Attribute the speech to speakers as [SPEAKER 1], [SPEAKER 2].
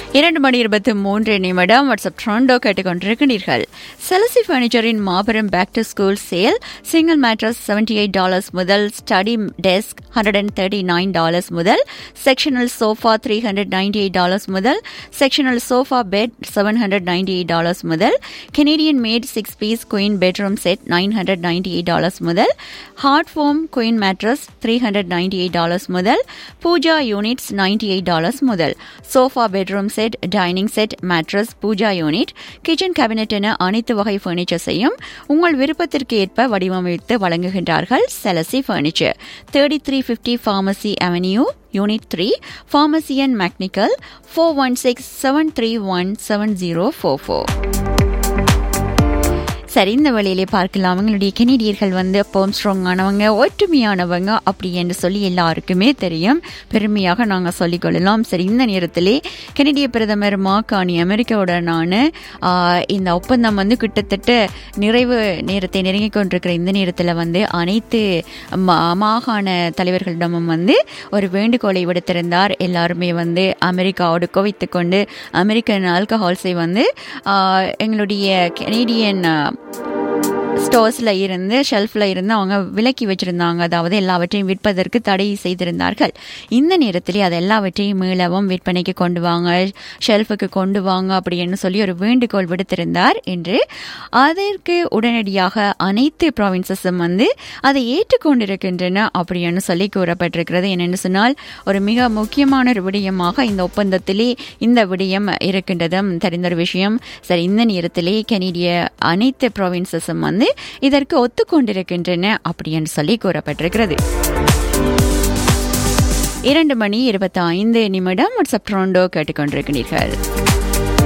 [SPEAKER 1] இரண்டு மணி இருபத்தி மூன்று நிமிடம் வாட்ஸ்அப் ட்ரோண்டோ கேட்டுக்கொண்டிருக்கிறீர்கள் செலசி பர்னிச்சரின் மாபெரும் back to school sale single mattress seventy eight dollars முதல் study desk hundred and thirty nine dollars முதல் sectional sofa three hundred ninety eight dollars முதல் sectional sofa bed seven hundred ninety eight dollars முதல் Canadian made six piece queen bedroom set nine hundred ninety eight dollars முதல் hard foam queen mattress three hundred ninety eight dollars முதல் pooja units ninety eight dollars முதல் sofa bedroom set dining set mattress pooja unit kitchen cabinet என அனைத்து வகை பர்னிச்சர்ஸையும் உங்கள் விருப்பத்திற்கு ஏற்ப வடிவமைத்து வழங்குகின்றார்கள் செலசி furniture thirty three fifty pharmacy avenue unit three pharmacy and McNicoll four one six seven three one seven zero four four சரி இந்த வழியிலே பார்க்கலாம் அவங்களுடைய கெனடியர்கள் வந்து எப்பவும் ஸ்ட்ராங்கானவங்க ஒற்றுமையானவங்க அப்படி என்று சொல்லி எல்லாருக்குமே தெரியும் பெருமையாக நாங்கள் சொல்லிக்கொள்ளலாம் சரி இந்த நேரத்திலே கெனடிய பிரதமர் மாகாணி அமெரிக்காவுடனான இந்த ஒப்பந்தம் வந்து கிட்டத்தட்ட நிறைவு நேரத்தை நெருங்கிக் கொண்டிருக்கிற இந்த நேரத்தில் வந்து அனைத்து மாகாண தலைவர்களிடமும் வந்து ஒரு வேண்டுகோளை விடுத்திருந்தார் எல்லாருமே வந்து அமெரிக்காவோடு குவித்து கொண்டு அமெரிக்கன் ஆல்கஹால்ஸை வந்து எங்களுடைய கெனடியன் ஸ்டோர்ஸில் இருந்து ஷெல்ஃபில் இருந்து அவங்க விலக்கி வச்சிருந்தாங்க அதாவது எல்லாவற்றையும் விற்பதற்கு தடை செய்திருந்தார்கள் இந்த நேரத்திலே அது எல்லாவற்றையும் மீளவும் விற்பனைக்கு கொண்டு வாங்க ஷெல்ஃபுக்கு கொண்டு வாங்க அப்படின்னு சொல்லி ஒரு வேண்டுகோள் விடுத்திருந்தார் என்று அதற்கு உடனடியாக அனைத்து ப்ராவின்சஸும் வந்து அதை ஏற்றுக்கொண்டிருக்கின்றன அப்படின்னு சொல்லி கூறப்பட்டிருக்கிறது என்னென்னு சொன்னால் ஒரு மிக முக்கியமான ஒரு விடயமாக இந்த ஒப்பந்தத்திலே இந்த விடயம் இருக்கின்றதும் தெரிந்த ஒரு விஷயம் சரி இந்த நேரத்திலே கனடிய அனைத்து ப்ராவின்சஸும் வந்து இதற்கு ஒத்துக்கொண்டிருக்கின்றன அப்படின்னு சொல்லி கூறப்பட்டிருக்கிறது இரண்டு மணி இருபத்தி ஐந்து நிமிடம் வாட்ஸ்அப் ட்ரோண்டோ கேட்டுக்கொண்டிருக்கிறீர்கள்